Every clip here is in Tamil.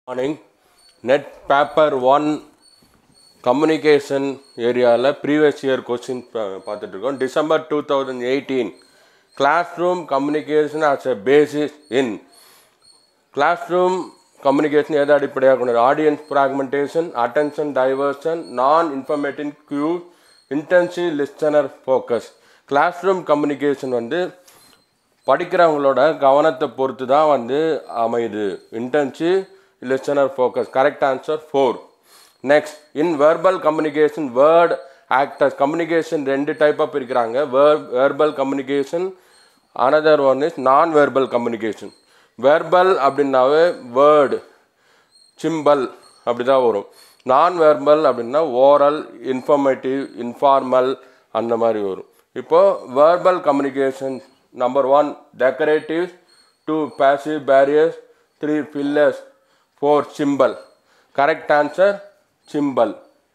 Morning net paper one communication ஏரியாவில் ப்ரீவியஸ் இயர் கொஸ்டின் பார்த்துட்ருக்கோம் December two thousand eighteen classroom communication as a basis in classroom communication எதை அடிப்படையாக கொண்டது audience fragmentation attention diversion non informative cue intensive listener focus classroom communication வந்து படிக்கிறவங்களோட கவனத்தை பொறுத்து தான் வந்து அமையுது intensive listener focus correct answer four next in verbal communication word actors communication ரெண்டு டைப்பாக பிரிக்கிறாங்க where verbal communication another one is நான் வெர்பல் கம்யூனிகேஷன் வெர்பல் அப்படின்னாவே வேர்டு சிம்பல் அப்படி தான் வரும் நான் வெர்பல் அப்படின்னா ஓரல் இன்ஃபர்மேட்டிவ் இன்ஃபார்மல் அந்த மாதிரி வரும் இப்போது verbal communication number one decorative two passive barriers three fillers four symbol correct answer symbol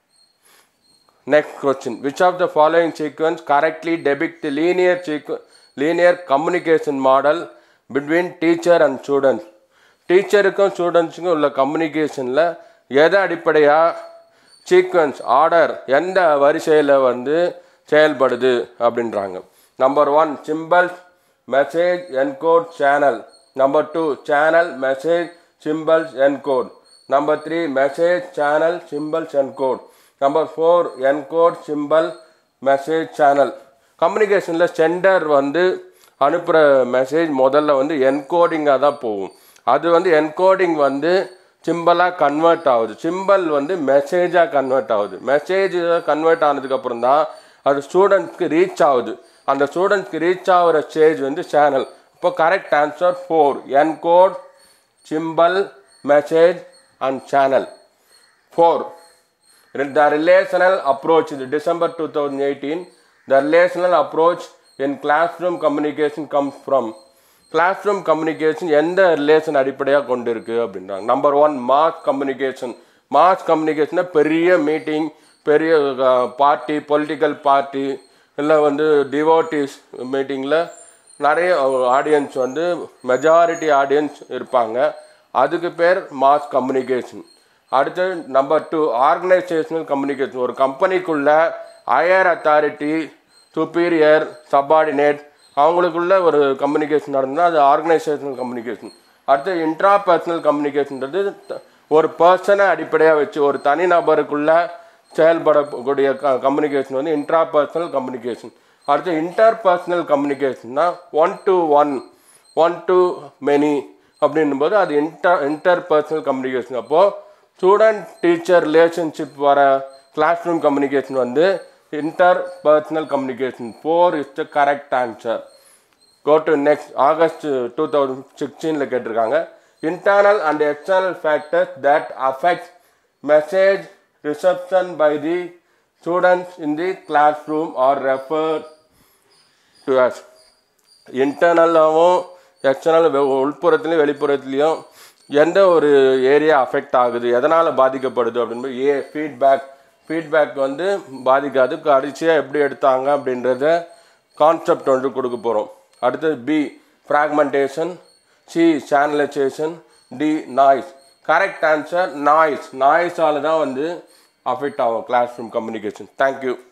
Next question. Which of the following sequence correctly depict the linear sequ- linear communication model between teacher and students? டீச்சருக்கும் ஸ்டூடெண்ட்ஸுக்கும் உள்ள கம்யூனிகேஷனில் எதை அடிப்படையாக சீக்வன்ஸ் ஆர்டர் எந்த வரிசையில் வந்து செயல்படுது அப்படின்றாங்க number one symbols message encode channel number two channel message symbols encode number three message channel symbols encode number four encode symbol message channel கம்யூனிகேஷனில் சென்டர் வந்து அனுப்புகிற மெசேஜ் முதல்ல வந்து என்கோடிங்காக தான் போகும் அது வந்து என்கோடிங் வந்து சிம்பிளாக கன்வெர்ட் ஆகுது சிம்பிள் வந்து மெசேஜாக கன்வெர்ட் ஆகுது மெசேஜ் கன்வெர்ட் ஆனதுக்கப்புறம் தான் அது ஸ்டூடெண்ட்ஸ்க்கு ரீச் ஆகுது அந்த ஸ்டூடெண்ட்ஸ்க்கு ரீச் ஆகிற ஸ்டேஜ் வந்து சேனல் இப்போ correct answer four encode symbol message and channel four the relational approach in December 2018 the relational approach in classroom communication comes from classroom communication எந்த ரிலேஷன் அடிப்படையாக கொண்டு இருக்கு அப்படின்றாங்க number one mass communication mass கம்யூனிகேஷனை பெரிய மீட்டிங் பெரிய பார்ட்டி பொலிட்டிக்கல் பார்ட்டி இல்லை வந்து டிவோட்டிஸ் மீட்டிங்கில் நிறைய ஆடியன்ஸ் வந்து மெஜாரிட்டி ஆடியன்ஸ் இருப்பாங்க அதுக்கு பேர் மாஸ் கம்யூனிகேஷன் அடுத்து நம்பர் டூ ஆர்கனைசேஷனல் கம்யூனிகேஷன் ஒரு கம்பெனிக்குள்ள ஹையர் அத்தாரிட்டி சுப்பீரியர் சப்பார்டினேட் அவங்களுக்குள்ள ஒரு கம்யூனிகேஷன் நடந்தால் அது ஆர்கனைசேஷனல் கம்யூனிகேஷன் அடுத்து இன்ட்ரா பர்சனல் கம்யூனிகேஷன்றது ஒரு பர்சனை அடிப்படையாக வச்சு ஒரு தனிநபருக்குள்ள செயல்படக்கூடிய கம்யூனிகேஷன் வந்து இன்ட்ரா பர்சனல் கம்யூனிகேஷன் அடுத்து இன்டர் பர்சனல் கம்யூனிகேஷன்னா one to one one to many அப்படின்னும் போது அது இன்டர் இன்டர் பர்சனல் கம்யூனிகேஷன் அப்போது ஸ்டூடெண்ட் டீச்சர் ரிலேஷன்ஷிப் வர கிளாஸ் ரூம் கம்யூனிகேஷன் வந்து interpersonal communication four is the correct answer go to next August two thousand சிக்ஸ்டீனில் கேட்டிருக்காங்க internal and external factors that affect message reception by the students in the classroom are refer to as இன்டர்னலாகவும் எக்ஸ்டர்னல் உள்புறத்துலேயும் வெளிப்புறத்துலேயும் எந்த ஒரு ஏரியா அஃபெக்ட் ஆகுது எதனால் பாதிக்கப்படுது அப்படின்னு ஏ ஃபீட்பேக் ஃபீட்பேக் வந்து பாதிக்காது கடைசியாக எப்படி எடுத்தாங்க அப்படின்றத கான்செப்ட் ஒன்று கொடுக்க போகிறோம் அடுத்தது B fragmentation C channelisation D noise correct answer noise நாய்ஸால் தான் வந்து அஃபெக்ட் ஆகும் கிளாஸ் ரூம் கம்யூனிகேஷன் தேங்க்யூ